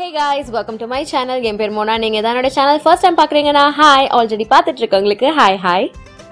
hey guys welcome to my channel என் பேர் மோனா நீங்கள் தான் என்னோட சேனல் ஃபர்ஸ்ட் டைம் பார்க்குறீங்கன்னா ஹாய் ஆல்ரெடி பார்த்துட்டு இருக்கவங்களுக்கு ஹாய் ஹாய்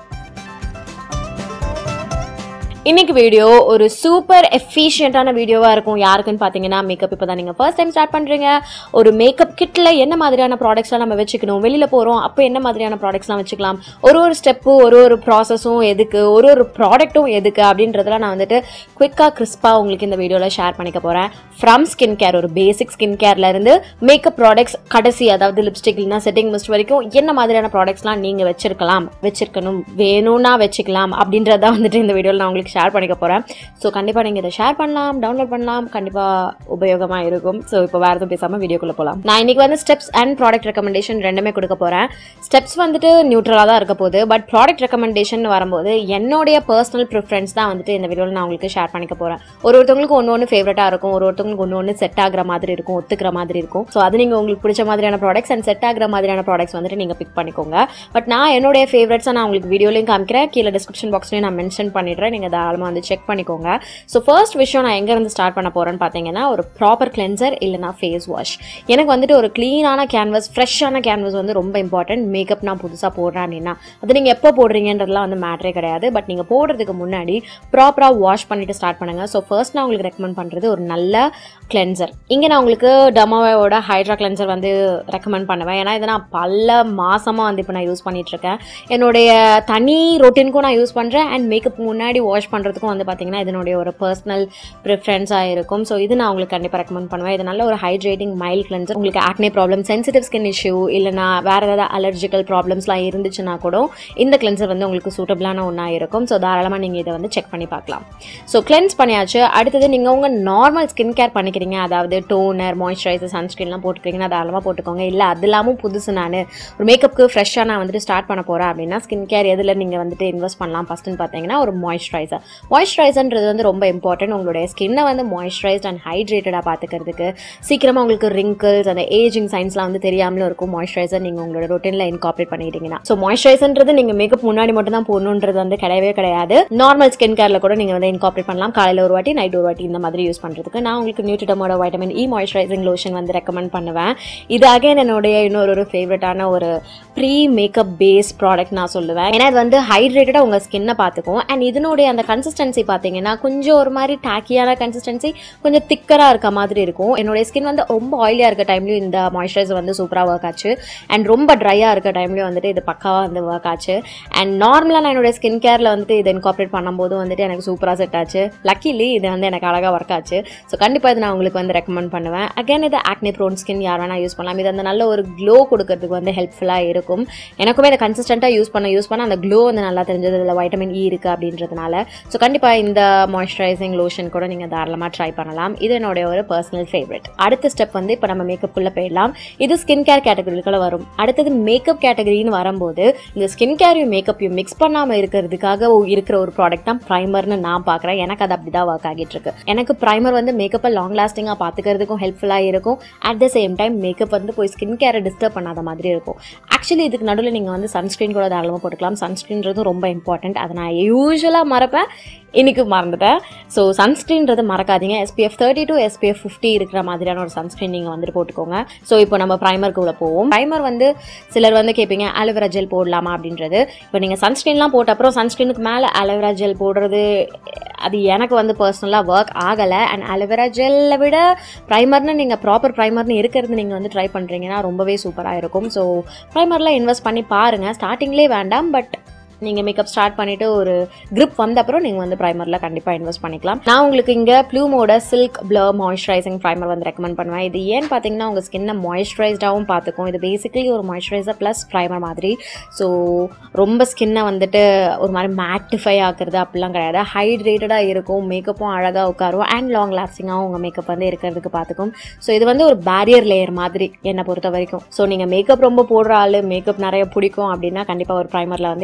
இன்னைக்கு வீடியோ ஒரு சூப்பர் எஃபிஷியண்ட்டான வீடியோவாக இருக்கும் யாருக்குன்னு பார்த்தீங்கன்னா மேக்கப் இப்போ தான் நீங்கள் ஃபர்ஸ்ட் டைம் ஸ்டார்ட் பண்ணுறீங்க ஒரு மேக்கப் கிட்டில் என்ன மாதிரியான ப்ராடக்ட்ஸ்லாம் நம்ம வச்சுக்கணும் வெளியில் போகிறோம் அப்போ என்ன மாதிரியான ப்ராடக்ட்ஸ்லாம் வச்சுக்கலாம் ஒரு ஒரு ஸ்டெப்பு ஒரு ஒரு ப்ராசஸும் எதுக்கு ஒரு ஒரு ப்ராடக்ட்டும் எதுக்கு அப்படின்றதெல்லாம் நான் வந்துட்டு குயிக்காக கிறிஸ்பாக உங்களுக்கு இந்த வீடியோவில் ஷேர் பண்ணிக்க போகிறேன் ஃப்ரம் ஸ்கின் கேர் ஒரு பேசிக் ஸ்கின் கேர்லேருந்து மேக்கப் ப்ராடக்ட்ஸ் கடைசி அதாவது லிப்ஸ்டிக் இல்லைனா செட்டிங் மிஸ்ட் வரைக்கும் என்ன மாதிரியான ப்ராடக்ட்ஸ்லாம் நீங்கள் வச்சிருக்கலாம் வச்சிருக்கணும் வேணும்னா வச்சுக்கலாம் அப்படின்றத வந்துட்டு இந்த வீடியோவில் நான் உங்களுக்கு ஷேர் பண்ணிக்க போகிறேன் ஸோ கண்டிப்பாக நீங்கள் இதை ஷேர் பண்ணலாம் டவுன்லோட் பண்ணலாம் கண்டிப்பாக உபயோகமாக இருக்கும் ஸோ இப்போ வேறு எதுவும் பேசாமல் வீடியோக்குள்ளே போகலாம் நான் இன்னைக்கு வந்து ஸ்டெப்ஸ் அண்ட் ப்ராடக்ட் ரெக்கமெண்டேஷன் ரெண்டுமே கொடுக்க போகிறேன் ஸ்டெப்ஸ் வந்துட்டு நியூட்ரலாக தான் இருக்க போகுது பட் ப்ராடக்ட் ரெக்கமெண்டேஷன் வரும்போது என்னுடைய பர்சனல் ப்ரிஃபரன்ஸ் தான் வந்துட்டு இந்த வீடியோவில் நான் உங்களுக்கு ஷேர் பண்ணிக்க போகிறேன் ஒரு ஒருத்தவங்களுக்கு ஒன்று ஒன்று ஃபேவரட்டாக இருக்கும் ஒரு ஒருத்தவங்களுக்கு ஒன்று ஒன்று செட் ஆகிற மாதிரி இருக்கும் ஒத்துக்கிற மாதிரி இருக்கும் ஸோ அது நீங்கள் உங்களுக்கு பிடிச்ச மாதிரியான ப்ராடக்ட்ஸ் அண்ட் செட் ஆகிற மாதிரியான ப்ராடக்ட்ஸ் வந்துட்டு நீங்கள் பிக் பண்ணிக்கோங்க பட் நான் என்னுடைய ஃபேவரட்ஸை நான் உங்களுக்கு வீடியோலையும் காமிக்கிறேன் கீழே டிஸ்கிரிப்ஷன் பாக்ஸ்லையும் நான் மென்ஷன் பண்ணிடுறேன் நீங்கள் தாராளமாக வந்து செக் பண்ணிக்கோங்க ஸோ ஃபர்ஸ்ட் விஷயம் நான் எங்கேருந்து ஸ்டார்ட் பண்ண போகிறேன்னு பார்த்தீங்கன்னா ஒரு ப்ராப்பர் கிளென்சர் இல்லைனா ஃபேஸ் வாஷ் எனக்கு வந்துட்டு ஒரு க்ளீனான கேன்வஸ் ஃப்ரெஷ்ஷான கேன்வஸ் வந்து ரொம்ப இம்பார்ட்டன்ட் மேக்கப் நான் புதுசாக போடுறேன் அப்படின்னா அது நீங்கள் எப்போ போடுறீங்கன்றதுலாம் வந்து மேட்ரே கிடையாது பட் நீங்கள் போடுறதுக்கு முன்னாடி ப்ராப்பராக வாஷ் பண்ணிவிட்டு ஸ்டார்ட் பண்ணுங்கள் ஸோ ஃபர்ஸ்ட் நான் உங்களுக்கு ரெக்கமெண்ட் பண்ணுறது ஒரு நல்ல கிளென்சர் இங்கே நான் உங்களுக்கு டமாவோட ஹைட்ரா கிளென்சர் வந்து ரெக்கமெண்ட் பண்ணுவேன் ஏன்னா இதை நான் பல மாசமாக வந்து இப்போ நான் யூஸ் பண்ணிட்டு இருக்கேன் என்னுடைய தனி ரொட்டீனுக்கும் நான் யூஸ் பண்ணுறேன் அண்ட் மேக்கப் முன்னாடி வாஷ் பண்ணுறதுக்கும் வந்து பார்த்தீங்கன்னா இதனுடைய ஒரு பர்சனல் ப்ரிஃபரன்ஸாக இருக்கும் ஸோ இது நான் உங்களுக்கு கண்டிப்பாக ரெக்கமெண்ட் பண்ணுவேன் இது நல்ல ஒரு ஹைட்ரேட்டிங் மைல்ட் கிளென்சர் உங்களுக்கு acne problem sensitive skin issue இல்லைனா வேறு ஏதாவது அலர்ஜிக்கல் ப்ராப்ளம்ஸ்லாம் இருந்துச்சுன்னா கூட இந்த கிளென்சர் வந்து உங்களுக்கு சூட்டபிளான ஒன்றா இருக்கும் ஸோ தாராளமாக நீங்கள் இதை வந்து செக் பண்ணி பார்க்கலாம் ஸோ கிளென்ஸ் பண்ணியாச்சு அடுத்தது நீங்கள் உங்கள் நார்மல் ஸ்கின் கேர் பண்ணிக்கிறீங்க அதாவது டோனர் மாய்ஸ்சரைசர் சன்ஸ்கிரீன்லாம் போட்டுக்கிறீங்கன்னா தாராளமாக போட்டுக்கோங்க இல்லை அது இல்லாமல் புதுசு நான் ஒரு மேக்கப்புக்கு ஃப்ரெஷ்ஷாக நான் வந்துட்டு ஸ்டார்ட் பண்ண போகிறேன் அப்படின்னா ஸ்கின் கேர் எதில் நீங்கள் வந்துட்டு இன்வெஸ்ட் பண்ணலாம் ஃபஸ்ட்டுன்னு பார்த்தீங்கன்னா ஒரு மாய்ஸ்சரைசர் மாய்ஸ்சரைசர்ன்றது வந்து ரொம்ப இம்பார்ட்டன்ட் உங்களுடைய ஸ்கின்னை வந்து மாய்ஸ்சரைஸ்ட் அண்ட் ஹைட்ரேட்டடாக பார்த்துக்கிறதுக்கு சீக்கிரமாக உங்களுக்கு ரிங்கிள்ஸ் அந்த ஏஜிங் சைன்ஸ்லாம் வந்து தெரியாமலும் இருக்கும் மாய்ஸ்சரைசர் நீங்கள் உங்களோட ரொட்டீனில் இன்கார்பரேட் பண்ணிட்டீங்கன்னா ஸோ மாய்ஸ்சரைசர்ன்றது நீங்கள் மேக்கப் முன்னாடி மட்டும் தான் போடணுன்றது வந்து கிடையவே கிடையாது நார்மல் ஸ்கின் கேரில் கூட நீங்கள் வந்து இன்கார்பரேட் பண்ணலாம் காலையில் ஒரு வாட்டி நைட் ஒரு வாட்டி இந்த மாதிரி யூஸ் பண்ணுறதுக்கு நான் உங்களுக்கு நியூட்ரிடமோட வைட்டமின் இ மாய்ஸ்சரைசிங் லோஷன் வந்து ரெக்கமெண்ட் பண்ணுவேன் இது அகைன் என்னுடைய இன்னொரு ஒரு ஃபேவரட்டான ஒரு ப்ரீ மேக்கப் பேஸ் ப்ராடக்ட் நான் சொல்லுவேன் ஏன்னா இது வந்து ஹைட்ரேட்டடாக உங்கள் ஸ்கின்னை பார்த்துக்கும் அண்ட் இதனுடைய அந்த கன்சிஸ்டன்சி பார்த்தீங்கன்னா கொஞ்சம் ஒரு மாதிரி டாக்கியான கன்சிஸ்டன்சி கொஞ்சம் திக்கராக இருக்க மாதிரி இருக்கும் என்னுடைய ஸ்கின் வந்து ரொம்ப ஆயிலியாக இருக்க டைம்லையும் இந்த மாய்ஸ்சரைசர் வந்து சூப்பராக ஒர்க் ஆச்சு அண்ட் ரொம்ப ட்ரையாக இருக்க டைம்லையும் வந்துட்டு இது பக்காவாக வந்து ஒர்க் ஆச்சு அண்ட் நார்மலாக நான் என்னுடைய ஸ்கின் கேரில் வந்துட்டு இதை இன்கார்பரேட் பண்ணும்போது வந்துட்டு எனக்கு சூப்பராக செட் ஆச்சு லக்கிலி இது வந்து எனக்கு அழகாக ஒர்க் ஆச்சு ஸோ கண்டிப்பாக இது நான் உங்களுக்கு வந்து ரெக்கமெண்ட் பண்ணுவேன் அகைன் இது ஆக்னே ப்ரோன் ஸ்கின் யார் வேணால் யூஸ் பண்ணலாம் இது அந்த நல்ல ஒரு க்ளோ கொடுக்கறதுக்கு வந்து ஹெல்ப்ஃபுல்லாக இருக்கும் எனக்குமே இதை கன்சிஸ்டண்ட்டாக யூஸ் பண்ண யூஸ் பண்ண அந்த க்ளோ வந்து நல்லா தெரிஞ்சது இதில் வைட்டமின் இ இருக்குது அப்படின்றதுனால ஸோ கண்டிப்பாக இந்த மாய்ஸ்சரைசிங் லோஷன் கூட நீங்கள் தாராளமாக ட்ரை பண்ணலாம் இது என்னுடைய ஒரு பர்சனல் ஃபேவரட் அடுத்த ஸ்டெப் வந்து இப்போ நம்ம மேக்கப்புக்குள்ளே போயிடலாம் இது ஸ்கின் கேர் கேட்டகரிக்குள்ள வரும் அடுத்தது மேக்கப் கேட்டகரின்னு வரும்போது இந்த ஸ்கின் கேரையும் மேக்கப்பையும் மிக்ஸ் பண்ணாமல் இருக்கிறதுக்காக இருக்கிற ஒரு ப்ராடக்ட் தான் ப்ரைமர்னு நான் பார்க்குறேன் எனக்கு அது அப்படி தான் ஒர்க் ஆகிட்டு இருக்கு எனக்கு ப்ரைமர் வந்து மேக்கப்பை லாங் லாஸ்டிங்காக பார்த்துக்கிறதுக்கும் ஹெல்ப்ஃபுல்லாக இருக்கும் at the same time makeup வந்து போய் ஸ்கின் கேரை டிஸ்டர்ப் பண்ணாத மாதிரி இருக்கும் ஆக்சுவலி இதுக்கு நடுவில் நீங்கள் வந்து சன்ஸ்க்ரீன் கூட தாராளமாக போட்டுக்கலாம் சன்ஸ்க்ரீன்றதும் ரொம்ப இம்பார்ட்டன்ட் அதை நான் யூஸ்வலாக மறப்பேன் இன்னைக்கு மறந்துட்டேன் ஸோ சன்ஸ்க்ரீன்றது மறக்காதீங்க SPF thirty to SPF fifty இருக்கிற மாதிரியான ஒரு சன்ஸ்க்ரீன் நீங்கள் வந்துட்டு போட்டுக்கோங்க ஸோ இப்போ நம்ம ப்ரைமருக்கு உள்ள போவோம் ப்ரைமர் வந்து சிலர் வந்து கேட்பீங்க அலோவேரா ஜெல் போடலாமா அப்படின்றது இப்போ நீங்கள் சன்ஸ்க்ரீன்லாம் போட்ட அப்புறம் சன்ஸ்க்ரீனுக்கு மேலே அலோவேரா ஜெல் போடுறது அது எனக்கு வந்து பர்சனலாக ஒர்க் ஆகலை அண்ட் அலோவேரா ஜெல்லை விட ப்ரைமர்னு நீங்கள் ப்ராப்பர் ப்ரைமர்னு இருக்கிறது நீங்கள் வந்து ட்ரை பண்ணுறீங்கன்னா ரொம்பவே சூப்பராக இருக்கும் ஸோ ப்ரைமரில் இன்வெஸ்ட் பண்ணி பாருங்கள் ஸ்டார்டிங்லேயே வேண்டாம் பட் நீங்கள் மேக்கப் ஸ்டார்ட் பண்ணிவிட்டு ஒரு grip வந்த அப்புறம் நீங்கள் வந்து ப்ரைமரில் கண்டிப்பாக இன்வெஸ்ட் பண்ணிக்கலாம் நான் உங்களுக்கு இங்கே ப்ளூமோட சில்க் ப்ளர் மாய்ஸ்சரைசிங் ப்ரைமர் வந்து ரெக்கமெண்ட் பண்ணுவேன் இது ஏன்னு பார்த்தீங்கன்னா உங்கள் ஸ்கின்னை மாய்ஸ்சரைஸ்டாகவும் பார்த்துக்கும் இது பேசிக்கலி ஒரு மாய்ஸ்சரைசர் ப்ளஸ் ப்ரைமர் மாதிரி ஸோ ரொம்ப ஸ்கின்னை வந்துட்டு ஒரு மாதிரி மேட்டிஃபை ஆக்குறது அப்படிலாம் கிடையாது ஹைட்ரேட்டடாக இருக்கும் மேக்கப்பும் அழகாக உட்காரும் அண்ட் லாங் லாஸ்டிங்காகவும் உங்கள் மேக்கப் வந்து இருக்கிறதுக்கு பார்த்துக்கும் ஸோ இது வந்து ஒரு பேரியர் லேயர் மாதிரி என்னை பொறுத்த வரைக்கும் ஸோ நீங்கள் மேக்கப் ரொம்ப போடுற ஆள் மேக்கப் நிறைய பிடிக்கும் அப்படின்னா கண்டிப்பாக ஒரு ப்ரைமரில் வந்து இன்வெஸ்ட் பண்ணி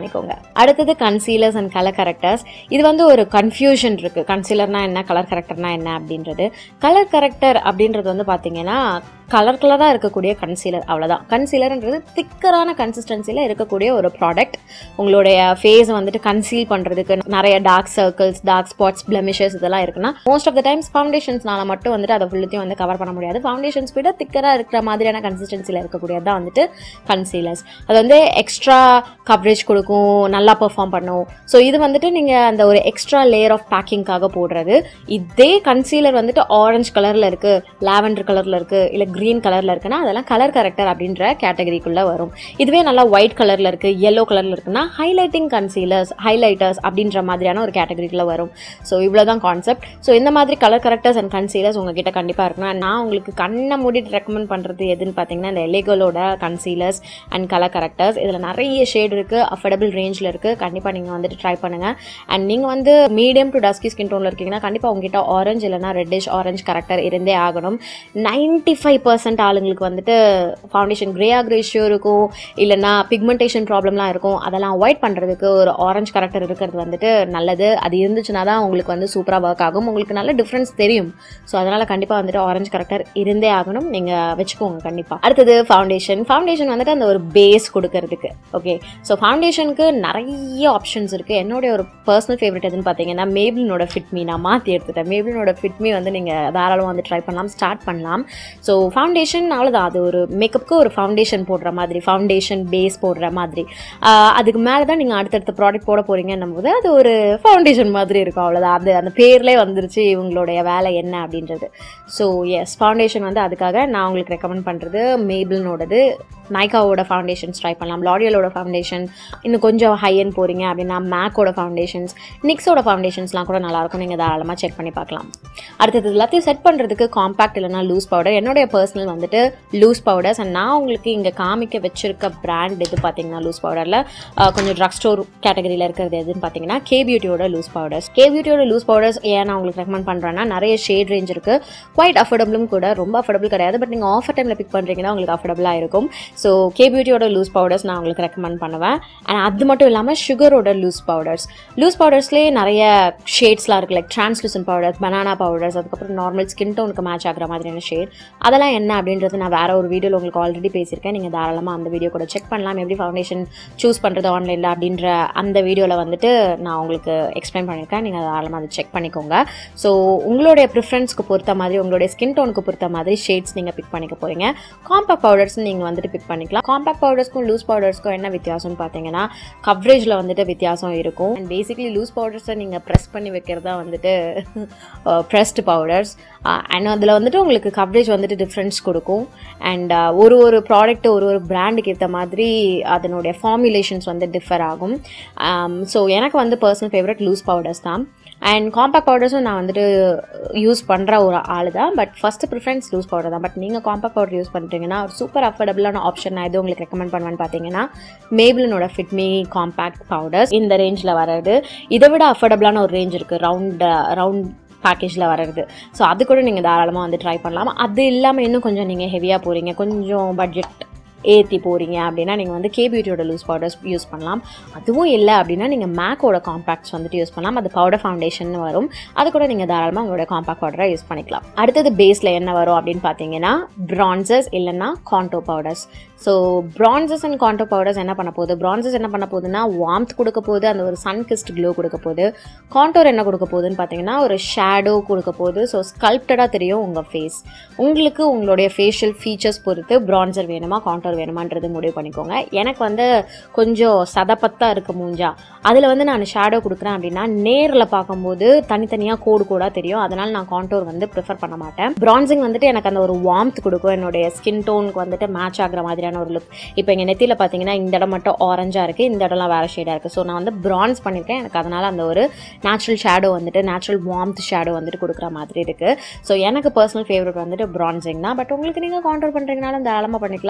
பண்ணிக்கோங்க அடுத்தது கன்சீலர்ஸ் அண்ட் கலர் கரெக்டர்ஸ் இது வந்து ஒரு கன்ஃபியூஷன் இருக்கு கன்சீலர்னா என்ன கலர் கரெக்டர்னா என்ன அப்படின்றது கலர் கரெக்டர் அப்படின்றது வந்து பார்த்தீங்கன்னா கலர் கலராக இருக்கக்கூடிய கன்சீலர் அவ்வளோதான் கன்சீலர்ன்றது திக்கரான கன்சிஸ்டன்சியில் இருக்கக்கூடிய ஒரு ப்ராடக்ட் உங்களுடைய ஃபேஸ் வந்துட்டு கன்சீல் பண்ணுறதுக்கு நிறைய dark circles dark spots blemishes இதெல்லாம் இருக்குன்னா மோஸ்ட் ஆஃப் த டைம்ஸ் ஃபவுண்டேஷன்ஸ்னால மட்டும் வந்துட்டு அதை ஃபுல்லுத்தையும் வந்து கவர் பண்ண முடியாது ஃபவுண்டேஷன்ஸ் விட திக்கராக இருக்கிற மாதிரியான கன்சிஸ்டன்சியில் இருக்கக்கூடியது தான் வந்துட்டு கன்சீலர்ஸ் அது வந்து எக்ஸ்ட்ரா கவரேஜ் கொடுக்கும் நல்லா பெர்ஃபார்ம் பண்ணும் ஸோ இது வந்துட்டு நீங்கள் அந்த ஒரு எக்ஸ்ட்ரா லேயர் ஆஃப் பேக்கிங்காக போடுறது இதே கன்சீலர் வந்துட்டு ஆரஞ்சு கலரில் இருக்குது லாவெண்டர் கலரில் இருக்குது இல்லை க்ரீன் கலரில் இருக்குன்னா அதெல்லாம் கலர் கரெக்டர் அப்படின்ற கேட்டகரிக்குள்ளே வரும் இதுவே நல்லா ஒயிட் கலரில் இருக்குது yellow கலரில் இருக்குன்னா ஹைலைட்டிங் கன்சீலர்ஸ் ஹைலைட்டர்ஸ் அப்படின்ற மாதிரியான ஒரு கேட்டகரிக்குள்ளே வரும் ஸோ இவ்வளோ தான் கான்செப்ட் ஸோ இந்த மாதிரி கலர் கரெக்டர்ஸ் அண்ட் கன்சீலர்ஸ் உங்ககிட்ட கண்டிப்பாக இருக்கணும் And நான் உங்களுக்கு கண்ணை மூடிட்டு ரெக்கமெண்ட் பண்ணுறது எதுன்னு பார்த்தீங்கன்னா இந்த எலிகலோட கன்சீலர்ஸ் அண்ட் கலர் கரெக்டர்ஸ் இதில் நிறைய ஷேட் இருக்குது அஃபோர்டபுள் ரேஞ்சில் இருக்குது கண்டிப்பாக நீங்கள் வந்துட்டு ட்ரை பண்ணுங்கள் அண்ட் நீங்கள் வந்து மீடியம் டு டஸ்கி ஸ்கின் டோனில் இருக்கீங்கன்னா கண்டிப்பாக உங்ககிட்ட ஆரஞ்சு இல்லைனா ரெட்டிஷ் ஆரஞ்சு கரெக்டர் இருந்தே ஆகணும் நைன்டி ஃபைவ் பர்சன்ட் ஆளுங்களுக்கு வந்துட்டு ஃபவுண்டேஷன் கிரே ஆக் ரேஷியோ இருக்கும் இல்லைனா பிக்மெண்டேஷன் ப்ராப்ளம்லாம் இருக்கும் அதெல்லாம் அவாய்ட் பண்ணுறதுக்கு ஒரு ஆரஞ்சு கரெக்டர் இருக்கிறது வந்துட்டு நல்லது அது இருந்துச்சுன்னா தான் உங்களுக்கு வந்து சூப்பராக ஒர்க் ஆகும் உங்களுக்கு நல்ல டிஃப்ரென்ஸ் தெரியும் ஸோ அதனால் கண்டிப்பாக வந்துட்டு ஆரஞ்சு கரெக்டர் இருந்தே ஆகணும் நீங்கள் வச்சுக்கோங்க கண்டிப்பாக அடுத்தது ஃபவுண்டேஷன் ஃபவுண்டேஷன் வந்துட்டு அந்த ஒரு பேஸ் கொடுக்கறதுக்கு ஓகே ஸோ ஃபவுண்டேஷனுக்கு நிறைய ஆப்ஷன்ஸ் இருக்குது என்னுடைய ஒரு பர்சனல் ஃபேவரட் எதுன்னு பார்த்தீங்கன்னா மேபிளினோட ஃபிட்மி நான் மாற்றி எடுத்துட்டேன் மேபிளினோட ஃபிட்மி வந்து நீங்கள் தாராளமாக வந்து ட்ரை பண்ணலாம் ஸ்டார்ட் பண்ணலாம் ஸோ ஃபவுண்டேஷன் அவ்வளோதான் அது ஒரு மேக்கப்புக்கு ஒரு ஃபவுண்டேஷன் போடுற மாதிரி ஃபவுண்டேஷன் பேஸ் போடுற மாதிரி ஆஹ் அதுக்கு மேலே தான் நீங்கள் அடுத்தடுத்த ப்ராடக்ட் போட போகிறீங்கன்னும் போது அது ஒரு ஃபவுண்டேஷன் மாதிரி இருக்கும் அவ்வளோதான் அது அந்த பேர்லேயே வந்துருச்சு இவங்களுடைய வேலை என்ன அப்படின்றது ஸோ எஸ் ஃபவுண்டேஷன் வந்து அதுக்காக நான் உங்களுக்கு ரெக்கமெண்ட் பண்ணுறது மேபிள்னோடது நைக்காவோட ஃபவுண்டேஷன்ஸ் ட்ரை பண்ணலாம் லாரியலோட ஃபவுண்டேஷன் இன்னும் கொஞ்சம் ஹையன் போகிறீங்க அப்படின்னா மேக்கோட ஃபவுண்டேஷன்ஸ் நிக்ஸோட ஃபவுண்டேஷன்ஸ்லாம் கூட நல்லாயிருக்கும் நீங்கள் தாராளமாக செக் பண்ணி பார்க்கலாம் அடுத்தது எல்லாத்தையும் செட் பண்ணுறதுக்கு காம்பேக்ட் இல்லைனா லூஸ் பவுடர் என்னுடைய பர்சனல் வந்துட்டு லூஸ் பவுடர்ஸ் அண்ட் நான் உங்களுக்கு இங்கே காமிக்க வச்சிருக்க பிராண்ட் எது பார்த்தீங்கன்னா லூஸ் பவுடரில் கொஞ்சம் ட்ரக் ஸ்டோர் கேட்டகரியில் இருக்கிறது எதுன்னு பார்த்தீங்கன்னா கே பியூட்டியோட லூஸ் பவுடர்ஸ் கே பியூட்டியோட லூஸ் பவுடர்ஸ் ஏன் நான் உங்களுக்கு ரெக்கமெண்ட் பண்ணுறேன்னா நிறைய ஷேட் ரேஞ்ச் இருக்குது குவைட் அஃபோர்டபுளும் கூட ரொம்ப அஃபோர்டபுள் கிடையாது பட் நீங்கள் ஆஃபர் டைமில் பிக் பண்ணுறீங்கன்னா உங்களுக்கு அஃபோர்டபுளாக இருக்கும் ஸோ கே பியூட்டியோட லூஸ் பவுடர்ஸ் நான் உங்களுக்கு ரெக்கமெண்ட் பண்ணுவேன் அண்ட் அது மட்டும் இல்லாமல் சுகரோட லூஸ் பவுடர்ஸ் லூஸ் பவுடர்ஸ்லேயே நிறைய ஷேட்ஸ்லாம் இருக்குது like translucent powders banana powders அதுக்கப்புறம் நார்மல் ஸ்கின் டோனுக்கு மேட்ச் ஆகிற மாதிரியான ஷேட் அதெல்லாம் என்ன அப்படின்றது நான் வேற ஒரு வீடியோவில் உங்களுக்கு ஆல்ரெடி பேசியிருக்கேன் நீங்கள் தாராளமாக அந்த வீடியோ கூட செக் பண்ணலாம் எப்படி ஃபவுண்டேஷன் சூஸ் பண்ணுறது ஆன்லைனில் அப்படின்ற அந்த வீடியோவில் வந்துட்டு நான் உங்களுக்கு எக்ஸ்பிளைன் பண்ணியிருக்கேன் நீங்கள் தாராளமாக அதை செக் பண்ணிக்கோங்க ஸோ உங்களுடைய ப்ரிஃபரன்ஸ்க்கு பொறுத்த மாதிரி உங்களுடைய ஸ்கின் டோனுக்கு பொறுத்த மாதிரி ஷேட்ஸ் நீங்கள் பிக் பண்ணிக்க போகிறீங்க காம்பேக்ட் பவுடர்ஸ் நீங்கள் வந்துட்டு பிக் பண்ணிக்கலாம் காம்பேக்ட் பவுடர்ஸ்க்கும் லூஸ் பவுடர்ஸ்க்கும் என்ன வித்தியாசம்னு பார்த்தீங்கன்னா கவரேஜில் வந்துட்டு வித்தியாசம் இருக்கும் அண்ட் பேசிக்லி லூஸ் பவுடர்ஸை நீங்கள் ப்ரெஸ் பண்ணி வைக்கிறதா வந்துட்டு ப்ரெஸ்டு பவுடர்ஸ் அண்ட் அதில் வந்துட்டு உங்களுக்கு கவரேஜ் வந்துட்டு டிஃப்ரென்ஸ் கொடுக்கும் அண்ட் ஒரு ஒரு ப்ராடக்ட் ஒரு ஒரு பிராண்டுக்கு ஏற்ற மாதிரி அதனுடைய ஃபார்முலேஷன்ஸ் வந்து டிஃபர் ஆகும் ஸோ எனக்கு வந்து பர்சனல் ஃபேவரட் லூஸ் பவுடர்ஸ் தான் அண்ட் காம்பேக்ட் பவுடர்ஸும் நான் வந்துட்டு யூஸ் பண்ணுற ஒரு ஆள் தான் but first preference loose powder தான் பட் நீங்கள் காம்பேக்ட் பவுடர் யூஸ் பண்ணுறீங்கன்னா ஒரு சூப்பர் அஃபோர்டபுளான ஆப்ஷன் நான் எது உங்களுக்கு ரெக்கமெண்ட் பண்ணுவேன்னு பார்த்தீங்கன்னா மேபிளனோட ஃபிட்மி காம்பேக்ட் பவுடர்ஸ் இந்த ரேஞ்சில் வர்றது இதை விட அஃபோர்டபுளான ஒரு ரேஞ்ச் இருக்குது ரவுண்ட் ரவுண்ட் பேக்கேஜில் வர்றது ஸோ அது கூட நீங்கள் தாராளமாக வந்து ட்ரை பண்ணலாம் அது இல்லாமல் இன்னும் கொஞ்சம் நீங்கள் ஹெவியாக போகிறீங்க கொஞ்சம் பட்ஜெட் ஏற்றி போகிறீங்க அப்படின்னா நீங்கள் வந்து கே பியூட்டியோட லூஸ் பவுடர்ஸ் யூஸ் பண்ணலாம் அதுவும் இல்லை அப்படின்னா நீங்கள் மேக்கோட காம்பேக்ட்ஸ் வந்துட்டு யூஸ் பண்ணலாம் அது பவுடர் ஃபவுண்டேஷன் வரும் அது கூட நீங்கள் தாராளமாக உங்களோட காம்பேக்ட் பவுடரை யூஸ் பண்ணிக்கலாம் அடுத்தது பேஸில் என்ன வரும் அப்படின்னு பார்த்தீங்கன்னா ப்ரான்சஸ் இல்லைன்னா contour powders so bronzers and contour powders என்ன பண்ண போகுது ப்ரான்சஸ் என்ன பண்ண போகுதுன்னா வார்ம்த் கொடுக்க போகுது அந்த ஒரு சன் கிஸ்ட் க்ளோ கொடுக்க போகுது காண்டோர் என்ன கொடுக்க போகுதுன்னு பார்த்தீங்கன்னா ஒரு ஷேடோ கொடுக்க போகுது ஸோ ஸ்கல்ப்டடாக தெரியும் உங்கள் ஃபேஸ் உங்களுக்கு உங்களுடைய ஃபேஷியல் ஃபீச்சர்ஸ் பொறுத்து ப்ரான்சர் வேணுமா காண்டோர் வேணுமான்றது முடிவு பண்ணிக்கோங்க எனக்கு வந்து கொஞ்சம் சதப்பத்தாக இருக்கு மூஞ்சா அதில் வந்து நான் ஷேடோ கொடுக்குறேன் அப்படின்னா நேரில் பார்க்கும்போது தனித்தனியாக கோடு கோடாக தெரியும் அதனால் நான் காண்டோர் வந்து ப்ரிஃபர் பண்ண மாட்டேன் ப்ரான்சிங் வந்துட்டு எனக்கு அந்த ஒரு வார்ம்த் கொடுக்கும் என்னுடைய ஸ்கின் டோனுக்கு வந்துட்டு மேட்ச் ஆகிற மாதிரியான ஒரு லுக் இப்போ எங்கள் நெத்தியில் பார்த்தீங்கன்னா இந்த இடம் மட்டும் ஆரஞ்சாக இருக்குது இந்த இடம்லாம் வேறு ஷேடாக இருக்குது ஸோ நான் வந்து ப்ரான்ஸ் பண்ணியிருக்கேன் எனக்கு அதனால் அந்த ஒரு நேச்சுரல் ஷேடோ வந்துட்டு நேச்சுரல் வார்ம்த் ஷேடோ வந்துட்டு கொடுக்குற மாதிரி இருக்குது ஸோ எனக்கு பர்சனல் ஃபேவரட் வந்துட்டு ப்ரான்சிங் தான் பட் உங்களுக்கு நீங்கள் காண்டோர் பண்ணுறீங்கனாலும் தாராளமாக பண்ணிக்கலாம்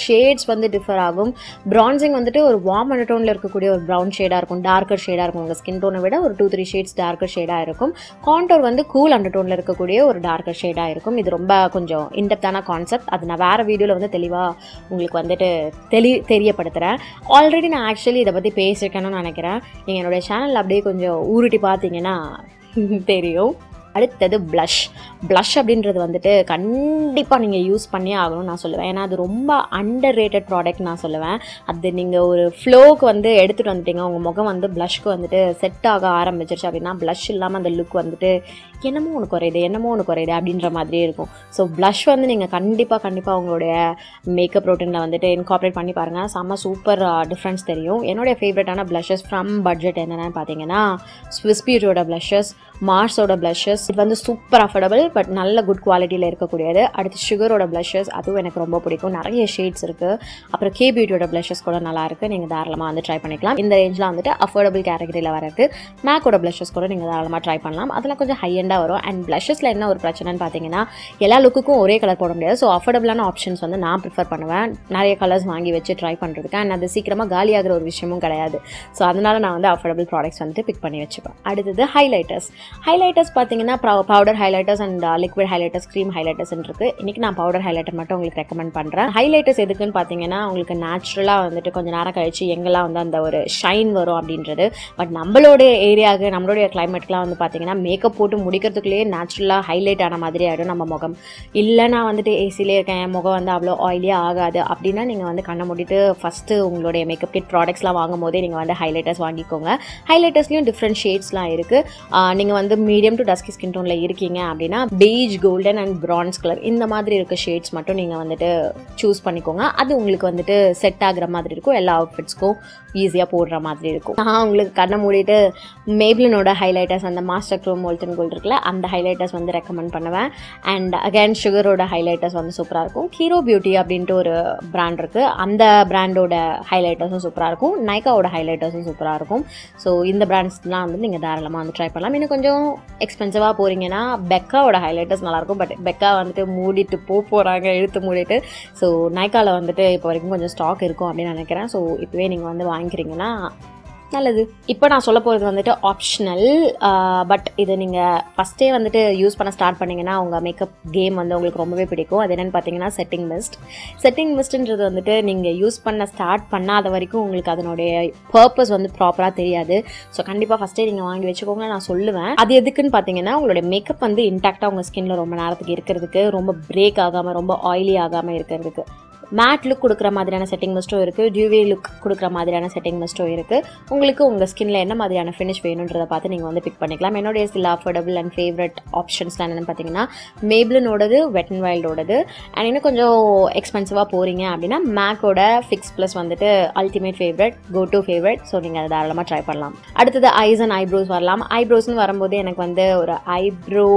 ஷேட்ஸ் வந்து டிஃபர் ஆகும் பிரான்சிங் வந்துட்டு ஒரு வார்ம் அண்டர்டோனில் இருக்கக்கூடிய ஒரு ப்ரௌன் ஷேடாக இருக்கும் டார்க்கர் ஷேடாக இருக்கும் உங்கள் ஸ்கின் டோனை விட ஒரு டூ த்ரீ ஷேட்ஸ் டார்க்கர் ஷேடாக இருக்கும் காண்டோர் வந்து கூல் அண்டர்டோனில் இருக்கக்கூடிய ஒரு டார்க்கர் ஷேடாக இருக்கும் இது ரொம்ப கொஞ்சம் இன்டெப்தான கான்செப்ட் அது நான் வேறு வீடியோவில் வந்து தெளிவாக உங்களுக்கு வந்துட்டு தெளி தெரியப்படுத்துகிறேன் ஆல்ரெடி நான் ஆக்சுவலி இதை பற்றி பேசியிருக்கேன்னு நினைக்கிறேன் நீங்கள் என்னுடைய சேனலில் அப்படியே கொஞ்சம் ஊருட்டி பார்த்தீங்கன்னா தெரியும் அடுத்தது ப்ளஷ் ப்ளஷ் அப்படின்றது வந்துட்டு கண்டிப்பாக நீங்கள் யூஸ் பண்ணியே ஆகணும்னு நான் சொல்லுவேன் ஏன்னா அது ரொம்ப அண்டர் ரேட்டட் ப்ராடக்ட் நான் சொல்லுவேன் அது நீங்கள் ஒரு ஃப்ளோக்கு வந்து எடுத்துகிட்டு வந்துட்டீங்க உங்கள் முகம் வந்து ப்ளஷ்க்கு வந்துட்டு செட் ஆக ஆரம்பிச்சிருச்சு அப்படின்னா ப்ளஷ் இல்லாமல் அந்த லுக் வந்துட்டு என்னமோ ஒன்று குறையுது என்னமோ ஒன்று குறையுது அப்படின்ற மாதிரியே இருக்கும் ஸோ ப்ளஷ் வந்து நீங்கள் கண்டிப்பாக கண்டிப்பாக உங்களுடைய மேக்கப் ரோட்டீனில் வந்துட்டு இன்கார்பரேட் பண்ணி பாருங்கள் செம்ம சூப்பர் டிஃப்ரென்ஸ் தெரியும் என்னுடைய ஃபேவரட்டான ப்ளஷஸ் ஃப்ரம் பட்ஜெட் என்னென்னு பார்த்தீங்கன்னா ஸ்விஸ் பியூட்டியோட ப்ளஷஸ் மார்ஸோட ப்ளஷஸ் இது வந்து சூப்பர் அஃபோர்டபுள் பட் நல்ல குட் குவாலிட்டியில் இருக்கக்கூடியது அடுத்து சுகரோட ப்ளஷஸ் அதுவும் எனக்கு ரொம்ப பிடிக்கும் நிறைய ஷேட்ஸ் இருக்குது அப்புறம் கே பியூட்டியோட ப்ளஷஸ் கூட நல்லா இருக்குது நீங்கள் தாராளமாக வந்து ட்ரை பண்ணிக்கலாம் இந்த ரேஞ்சில் வந்துட்டு அஃபோர்டபுள் கேட்டகரியில் வரது மேக்கோட ப்ளஷஸ் கூட நீங்கள் தாராளமாக ட்ரை பண்ணலாம் அதெல்லாம் கொஞ்சம் ஹை எண்டாக வரும் அண்ட் ப்ளஷஸில் என்ன ஒரு பிரச்சனைன்னு பார்த்தீங்கன்னா எல்லா லுக்குக்கும் ஒரே கலர் போட முடியாது ஸோ அஃபோர்டபுளான ஆப்ஷன்ஸ் வந்து நான் ப்ரிஃபர் பண்ணுவேன் நிறைய கலர்ஸ் வாங்கி வச்சு ட்ரை பண்ணுறதுக்கு அண்ட் அது சீக்கிரமாக காலியாகிற ஒரு விஷயமும் கிடையாது ஸோ அதனால நான் வந்து அஃபோர்டபுள் ப்ராடக்ட்ஸ் வந்துட்டு பிக் பண்ணி வச்சுப்பேன் அடுத்தது ஹைலைட்டர்ஸ் ஹைலைட்டர்ஸ் பார்த்தீங்கன்னா powder highlighters and liquid highlighters cream highlighters இருக்குது இன்றைக்கி நான் பவுடர் ஹைலைட்டர் மட்டும் உங்களுக்கு ரெக்கமெண்ட் பண்ணுறேன் ஹைலைட்டர்ஸ் எதுக்குன்னு பார்த்தீங்கன்னா உங்களுக்கு நேச்சுரலாக வந்துட்டு கொஞ்சம் நேரம் கழிச்சு எங்கெல்லாம் வந்து அந்த ஒரு ஷைன் வரும் அப்படின்றது பட் நம்மளோட ஏரியாவுக்கு நம்மளுடைய கிளைமேட்க்குலாம் வந்து பார்த்தீங்கன்னா மேக்கப் போட்டு முடிக்கிறதுக்குள்ளேயே நேச்சுரலாக ஹைலைட் ஆன மாதிரி ஆகிடும் நம்ம முகம் இல்லை நான் வந்துட்டு ஏசிலே இருக்கேன் என் முகம் வந்து அவ்வளோ ஆயிலியாக ஆகாது அப்படின்னா நீங்கள் வந்து கண்ணை மூடிட்டு ஃபஸ்ட்டு உங்களுடைய மேக்கப் கிட் ப்ராடக்ட்ஸ்லாம் வாங்கும் போதே நீங்கள் வந்து ஹைலைட்டர்ஸ் வாங்கிக்கோங்க ஹைலைட்டர்ஸ்லையும் டிஃப்ரெண்ட் ஷேட்ஸ்லாம் இருக்குது நீங்கள் வந்து மீடியம் டு டஸ்கி ஸ்கின் டோனில் இருக்கீங்க அப்படின்னா beige golden and bronze colour இந்த மாதிரி இருக்க ஷேட்ஸ் மட்டும் நீங்கள் வந்துட்டு சூஸ் பண்ணிக்கோங்க அது உங்களுக்கு வந்துட்டு செட் ஆகுற மாதிரி இருக்கும் எல்லா அவுட்ஃபிட்ஸ்க்கும் ஈஸியாக போடுற மாதிரி இருக்கும் நான் உங்களுக்கு கண்ணை மூடிட்டு மேப்ளினோட ஹைலைட்டர்ஸ் அந்த மாஸ்டர் க்ரோ மோல்டன் கோல்ட் இருக்குல்ல அந்த ஹைலைட்டர்ஸ் வந்து ரெக்கமெண்ட் பண்ணுவேன் அண்ட் அகைன் சுகரோட ஹைலைட்டர்ஸ் வந்து சூப்பராக இருக்கும் ஹீரோ பியூட்டி அப்படின்ட்டு ஒரு பிராண்ட் இருக்குது அந்த பிராண்டோட ஹைலைட்டர்ஸும் சூப்பராக இருக்கும் நைக்காவோட ஹைலைட்டர்ஸும் சூப்பராக இருக்கும் ஸோ இந்த பிராண்ட்ஸ்லாம் வந்து நீங்கள் தாராளமாக வந்து ட்ரை பண்ணலாம் இன்னும் கொஞ்சம் எக்ஸ்பென்சிவாக போகிறீங்கன்னா பெக்காவோட ஹைலைட்டர்ஸ் நல்லாயிருக்கும் பட் பெக்கா வந்துட்டு மூடிட்டு போக போகிறாங்க இழுத்து மூடிட்டு ஸோ நைக்காவில் வந்துட்டு இப்போ வரைக்கும் கொஞ்சம் ஸ்டாக் இருக்கும் அப்படின்னு நினைக்கிறேன் ஸோ இப்போவே நீங்கள் வந்து வாங்கிக்கிறீங்கன்னா நல்லது இப்போ நான் சொல்ல போகிறது வந்துட்டு ஆப்ஷனல் பட் இது நீங்கள் ஃபஸ்ட்டே வந்துட்டு யூஸ் பண்ண ஸ்டார்ட் பண்ணிங்கன்னா உங்கள் மேக்கப் கேம் வந்து உங்களுக்கு ரொம்பவே பிடிக்கும் அது என்னென்னு பார்த்தீங்கன்னா செட்டிங் மிஸ்ட் செட்டிங் மிஸ்ட்ன்றது வந்துட்டு நீங்கள் யூஸ் பண்ண ஸ்டார்ட் பண்ணாத வரைக்கும் உங்களுக்கு அதனுடைய பர்பஸ் வந்து ப்ராப்பராக தெரியாது ஸோ கண்டிப்பாக ஃபஸ்ட்டே நீங்கள் வாங்கி வச்சுக்கோங்க நான் சொல்லுவேன் அது எதுக்குன்னு பார்த்தீங்கன்னா உங்களுடைய மேக்கப் வந்து இன்டாக்டாக உங்கள் ஸ்கின்ல ரொம்ப நேரத்துக்கு இருக்கிறதுக்கு ரொம்ப பிரேக் ஆகாமல் ரொம்ப ஆயிலி ஆகாமல் இருக்கிறதுக்கு மேட் லுக் கொடுக்குற மாதிரியான செட்டிங் மிஸ்ட்டும் இருக்குது டியூவி லுக் கொடுக்குற மாதிரியான செட்டிங் மிஸ்ட்டும் இருக்குது உங்களுக்கு உங்கள் ஸ்கின்ல என்ன மாதிரியான ஃபினிஷ் வேணுன்றதை பார்த்து நீங்கள் வந்து பிக் பண்ணிக்கலாம் என்னுடைய சில அஃபோர்டபுள் அண்ட் ஃபேவரட் ஆப்ஷன்ஸ் என்னென்னு பார்த்தீங்கன்னா மேப்ளினோடது வெட் அண்ட் வைல்டோடது அண்ட் இன்னும் கொஞ்சம் எக்ஸ்பென்சிவாக போகிறீங்க அப்படின்னா மேக்கோட ஃபிக்ஸ் ப்ளஸ் வந்துட்டு ultimate favourite go to favourite so நீங்கள் அதை தாராளமாக ட்ரை பண்ணலாம் அடுத்தது ஐஸ் அண்ட் ஐப்ரோஸ் வரலாம் ஐப்ரோஸ்னு வரும்போது எனக்கு வந்து ஒரு ஐப்ரோ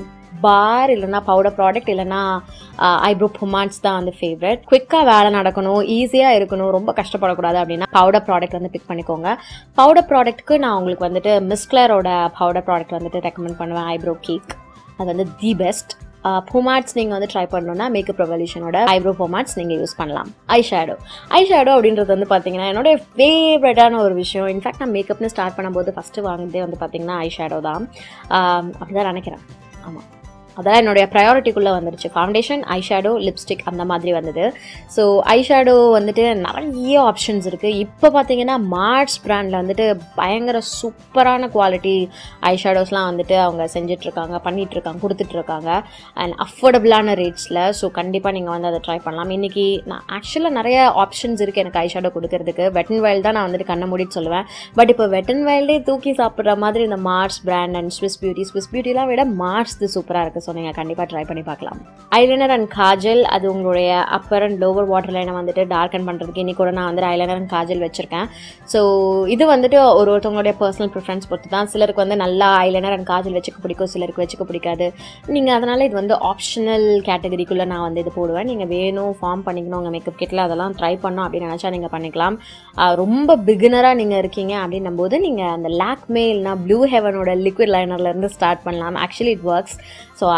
பார் இல்லைனா பவுடர் ப்ராடக்ட் இல்லைனா ஐப்ரோ பொமான்ஸ் தான் வந்து ஃபேவரட் குவிக்காக வேலை நடக்கணும் ஈஸியாக இருக்கணும் ரொம்ப கஷ்டப்படக்கூடாது அப்படின்னா பவுடர் ப்ராடக்ட் வந்து பிக் பண்ணிக்கோங்க பவுடர் ப்ராடக்ட்க்கு நான் உங்களுக்கு வந்துட்டு மிஸ்க்லரோட பவுடர் ப்ராடக்ட் வந்துட்டு ரெக்கமெண்ட் பண்ணுவேன் ஐப்ரோ கேக் அது வந்து தி பெஸ்ட் பொமாட்ஸ் நீங்கள் வந்து ட்ரை பண்ணணும்னா மேக்கப் ரெவல்யூஷனோட ஐப்ரோ பொமாட்ஸ் நீங்கள் யூஸ் பண்ணலாம் ஐ ஷேடோ ஐ ஷேடோ அப்படின்றது வந்து பார்த்தீங்கன்னா என்னோட ஃபேவரட்டான ஒரு விஷயம் இன்ஃபேக்ட் நான் மேக்கப்னு ஸ்டார்ட் பண்ணும்போது ஃபஸ்ட்டு வாங்கினதே வந்து பார்த்தீங்கன்னா ஐ ஷேடோ தான் அப்படி தான் நினைக்கிறேன் ஆமாம் அதெல்லாம் என்னுடைய ப்ரையாரிட்டிக்குள்ளே வந்துருச்சு ஃபவுண்டேஷன் ஐ ஷேடோ லிப்ஸ்டிக் அந்த மாதிரி வந்தது ஸோ ஐ ஷேடோ வந்துட்டு நிறைய ஆப்ஷன்ஸ் இருக்குது இப்போ பார்த்தீங்கன்னா மார்ட்ஸ் பிராண்டில் வந்துட்டு பயங்கர சூப்பரான குவாலிட்டி ஐ ஷேடோஸ்லாம் வந்துட்டு அவங்க செஞ்சிட்ருக்காங்க பண்ணிகிட்ருக்காங்க கொடுத்துட்ருக்காங்க அண்ட் அஃபோர்டபுளான ரேட்ஸில் ஸோ கண்டிப்பாக நீங்கள் வந்து அதை ட்ரை பண்ணலாம் இன்றைக்கி நான் ஆக்சுவலாக நிறைய ஆப்ஷன்ஸ் இருக்குது எனக்கு ஐ ஷேடோ கொடுக்கறதுக்கு வெட் அண்ட் வைல்ட் தான் நான் வந்துட்டு கண்ண மூடிட்டு சொல்லுவேன் பட் இப்போ வெட் அண்ட் வைல்டே தூக்கி சாப்பிட்ற மாதிரி இந்த Mars brand and Swiss beauty Swiss பியூட்டிலாம் விட மார்ஸ் இது சூப்பராக இருக்குது ஸோ நீங்கள் கண்டிப்பாக ட்ரை பண்ணி பார்க்கலாம் ஐலைனர் அண்ட் காஜல் அது உங்களுடைய அப்பர் அண்ட் லோவர் வாட்டர் லைனை வந்துட்டு டார்க்கன் பண்ணுறதுக்கு இன்னி கூட நான் வந்து ஐலைனர் அண்ட் காஜல் வச்சுருக்கேன் ஸோ இது வந்துட்டு ஒரு ஒருத்தவங்களுடைய பர்சனல் ப்ரிஃபரன்ஸ் பொறுத்து தான் சிலருக்கு வந்து நல்லா ஐலைனர் அண்ட் காஜல் வச்சுக்க பிடிக்கும் சிலருக்கு வச்சுக்க பிடிக்காது நீங்கள் அதனால் இது வந்து ஆப்ஷனல் கேட்டகரிக்குள்ளே நான் வந்து இது போடுவேன் நீங்கள் வேணும் ஃபார்ம் பண்ணிக்கணும் உங்கள் மேக்கப் கிட்டில் அதெல்லாம் ட்ரை பண்ணோம் அப்படின்னு நினச்சா நீங்கள் பண்ணிக்கலாம் ரொம்ப பிகினராக நீங்கள் இருக்கீங்க அப்படின்னும் போது நீங்கள் அந்த லேக்மே இல்லைனா ப்ளூ ஹெவனோட லிக்விட் லைனர்லேருந்து ஸ்டார்ட் பண்ணலாம் ஆக்சுவலி இட் ஒர்க்ஸ் ஸோ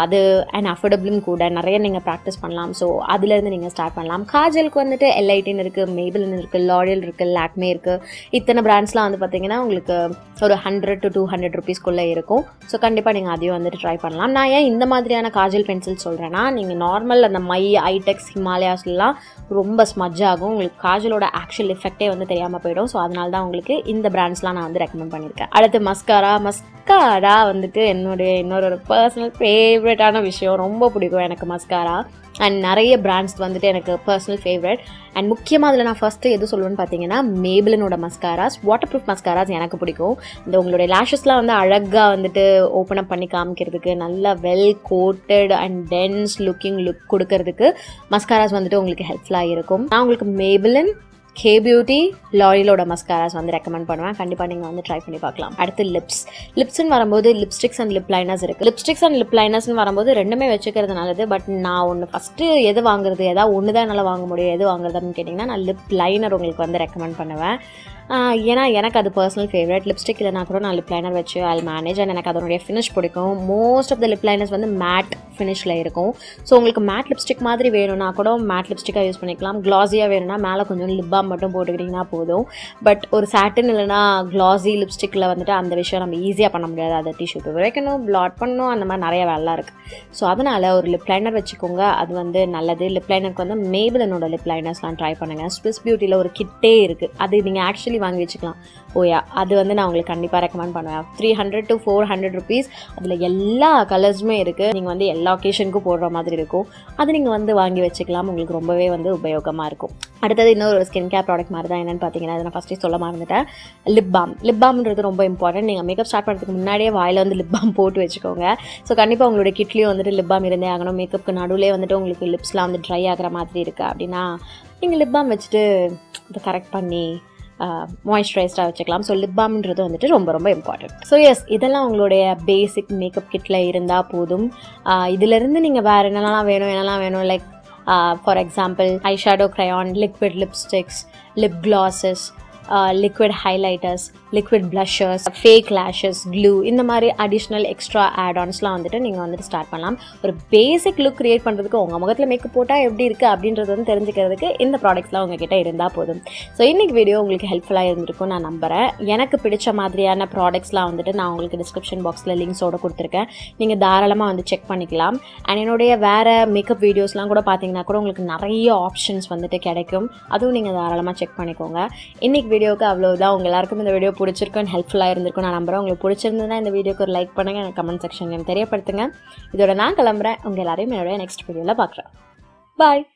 அது அண்ட் அஃபோர்டபுளும் கூட நிறைய நீங்கள் ப்ராக்டிஸ் பண்ணலாம் ஸோ அதுலேருந்து நீங்கள் ஸ்டார்ட் பண்ணலாம் காஜலுக்கு வந்துட்டு எல்ஐடின்னு இருக்குது மேபிளின் இருக்குது லாரியல் இருக்குது லாக்மே இருக்குது இத்தனை பிராண்ட்ஸ்லாம் வந்து பார்த்தீங்கன்னா உங்களுக்கு ஒரு ஹண்ட்ரட் டு டூ ஹண்ட்ரட் ருபீஸ்க்குள்ளே இருக்கும் ஸோ கண்டிப்பாக நீங்கள் அதையும் வந்துட்டு ட்ரை பண்ணலாம் நான் ஏன் இந்த மாதிரியான காஜல் பென்சில் சொல்கிறேன்னா நீங்கள் நார்மல் அந்த மை ஐடெக்ஸ் ஹிமாலயாஸ்லாம் ரொம்ப ஸ்மஜ் ஆகும் உங்களுக்கு காஜலோட ஆக்சுவல் எஃபெக்டே வந்து தெரியாமல் போயிடும் ஸோ அதனால தான் உங்களுக்கு இந்த பிராண்ட்ஸ்லாம் நான் வந்து ரெக்கமெண்ட் பண்ணியிருக்கேன் அடுத்து மஸ்காரா மஸ்காரா வந்துட்டு என்னுடைய இன்னொரு ஒரு பர்சனல் ஃபேவரட்டான விஷயம் ரொம்ப பிடிக்கும் எனக்கு மஸ்காரா அண்ட் நிறைய பிராண்ட்ஸ் வந்துட்டு எனக்கு பர்சனல் ஃபேவரட் அண்ட் முக்கியமாக அதில் நான் ஃபஸ்ட்டு எது சொல்லுவேன்னு பார்த்தீங்கன்னா மேபிளனோட மஸ்காராஸ் வாட்டர் ப்ரூஃப் மஸ்காராஸ் எனக்கு பிடிக்கும் இந்த உங்களுடைய லேஷஸ்லாம் வந்து அழகாக வந்துட்டு ஓப்பன் அப் பண்ணி காமிக்கிறதுக்கு நல்லா well coated and dense looking look கொடுக்கறதுக்கு மஸ்காராஸ் வந்துட்டு உங்களுக்கு ஹெல்ப்ஃபுல்லாக இருக்கும் நான் உங்களுக்கு மேபிளன் கே பியூட்டி லாரியலோட மஸ்காராஸ் வந்து ரெக்கமெண்ட் பண்ணுவேன் கண்டிப்பாக நீங்கள் வந்து ட்ரை பண்ணி பார்க்கலாம் அடுத்து லிப்ஸ் லிப்ஸ்னு வரும்போது லிப்ஸ்டிக்ஸ் அண்ட் லிப் லைனர்ஸ் இருக்குது லிப்ஸ்டிக்ஸ் அண்ட் லிப் லைனர்ஸ்னு வரும்போது ரெண்டுமே வச்சுக்கிறது நல்லது பட் நான் ஒன்று ஃபஸ்ட்டு எது வாங்குறது ஏதாவது ஒன்று தான் என்னால் வாங்க முடியும் எது வாங்குறதுன்னு கேட்டிங்கன்னா நான் லிப் லைனர் உங்களுக்கு வந்து ரெக்கமெண்ட் பண்ணுவேன் ஆஹ் ஏன்னா எனக்கு அது பர்சனல் ஃபேவரட் லிப்ஸ்டிக் இல்லைனா கூட நான் லிப் லைனர் வச்சு ஐ மேனேஜ் அண்ட் எனக்கு அதனுடைய ஃபினிஷ் பிடிக்கும் most of the lip liners வந்து மேட் ஃபினிஷில் இருக்கும் ஸோ உங்களுக்கு மேட் லிப்ஸ்டிக் மாதிரி வேணும்னா கூட மேட் லிப்ஸ்டிக்காக யூஸ் பண்ணிக்கலாம் க்ளாஸியாக வேணும்னா மேலே கொஞ்சம் லிப் பாம் மட்டும் போட்டுக்கிட்டிங்கன்னா போதும் பட் ஒரு சாட்டின் இல்லைனா க்ளாஸி லிப்ஸ்டிக்கில் வந்துட்டு அந்த விஷயம் நம்ம ஈஸியாக பண்ண முடியாது அதை டிஷ்யூ பேப்பர் வைக்கணும் பிளாட் பண்ணணும் அந்த மாதிரி நிறைய வேலை இருக்குது ஸோ அதனால் ஒரு லிப் லைனர் வச்சுக்கோங்க அது வந்து நல்லது லிப் லைனருக்கு வந்து மேபிளனோட லிப் லைனர்ஸ்லாம் ட்ரை பண்ணுங்கள் ஸ்விஸ் பியூட்டியில் ஒரு கிட்டே இருக்குது அது நீங்கள் ஆக்சுவலி வாங்கி வச்சுக்கலாம் ஓயா அது வந்து நான் உங்களுக்கு கண்டிப்பாக ரெக்கமெண்ட் பண்ணுவேன் three hundred to four hundred rupees அதில் எல்லா கலர்ஸுமே இருக்குது நீங்கள் வந்து எல்லா ஒகேஷனுக்கும் போடுற மாதிரி இருக்கும் அது நீங்கள் வந்து வாங்கி வச்சுக்கலாம் உங்களுக்கு ரொம்பவே வந்து உபயோகமாக இருக்கும் அடுத்தது இன்னொரு ஸ்கின் கேர் ப்ராடக்ட் மாதிரி தான் என்னென்னு பார்த்தீங்கன்னா அதை நான் ஃபஸ்ட்டே சொல்ல மறந்துட்டேன் லிப் பாம் லிப் பாம்ன்றது ரொம்ப இம்பார்ட்டன்ட் நீங்கள் மேக்கப் ஸ்டார்ட் பண்ணுறதுக்கு முன்னாடியே வாயில் வந்து லிப் பாம் போட்டு வச்சுக்கோங்க ஸோ கண்டிப்பாக உங்களுடைய கிட்லேயும் வந்துட்டு லிப் பாம் இருந்தே ஆகணும் மேக்கப்புக்கு நடுவில் வந்துட்டு உங்களுக்கு லிப்ஸ்லாம் வந்து ட்ரை ஆகிற மாதிரி இருக்குது அப்படின்னா நீங்கள் லிப் பாம் வச்சுட்டு இதை கரெக்ட் பண்ணி மாய்ஸ்சரைஸ்டாக வச்சுக்கலாம் ஸோ லிப் பாம்ன்றது வந்துட்டு ரொம்ப ரொம்ப இம்பார்ட்டன்ட் ஸோ எஸ் இதெல்லாம் உங்களுடைய பேசிக் மேக்கப் கிட்டில் இருந்தால் போதும் ஆஹ் இதிலிருந்து நீங்கள் வேறு என்னெல்லாம் வேணும் என்னெல்லாம் வேணும் like for example eye shadow crayon liquid lipsticks lip glosses liquid highlighters liquid blushers fake lashes glue இந்த மாதிரி அடிஷ்னல் எக்ஸ்ட்ரா ஆட்-ஆன்ஸ்லாம் வந்துட்டு நீங்கள் வந்துட்டு ஸ்டார்ட் பண்ணலாம் ஒரு பேசிக் லுக் கிரியேட் பண்ணுறதுக்கு உங்கள் முகத்தில் மேக்கப் போட்டால் எப்படி இருக்குது அப்படின்றது வந்து தெரிஞ்சுக்கிறதுக்கு இந்த ப்ராடக்ட்ஸ்லாம் உங்ககிட்ட இருந்தால் போதும் ஸோ இன்னைக்கு வீடியோ உங்களுக்கு ஹெல்ப்ஃபுல்லாக இருந்திருக்கும் நான் நம்புகிறேன் எனக்கு பிடிச்ச மாதிரியான ப்ராடக்ட்ஸ்லாம் வந்துட்டு நான் உங்களுக்கு டிஸ்கிரிப்ஷன் பாக்ஸில் லிங்க்ஸோட கொடுத்துருக்கேன் நீங்கள் தாராளமாக வந்து செக் பண்ணிக்கலாம் அண்ட் என்னுடைய வேறு மேக்கப் வீடியோஸ்லாம் கூட பார்த்தீங்கன்னா கூட உங்களுக்கு நிறைய ஆப்ஷன்ஸ் வந்துட்டு கிடைக்கும் அதுவும் நீங்கள் தாராளமாக செக் பண்ணிக்கோங்க இன்னைக்கு வீடியோக்கு அவ்வளோதான் உங்க எல்லாருக்கும் இந்த வீடியோ பிடிச்சிருக்கும் ஹெல்ப்ஃபுல்லாக இருந்திருக்கும் நான் நம்புறேன் உங்களுக்கு பிடிச்சிருந்ததுன்னா இந்த வீடியோக்கு ஒரு லைக் பண்ணுங்கள் எனக்கு கமெண்ட் செக்ஷன் தெரியப்படுத்துங்க இதோட நான் கிளம்புறேன் உங்கள் எல்லாரையும் என்னுடைய நெக்ஸ்ட் வீடியோவில் பார்க்குறேன் பாய்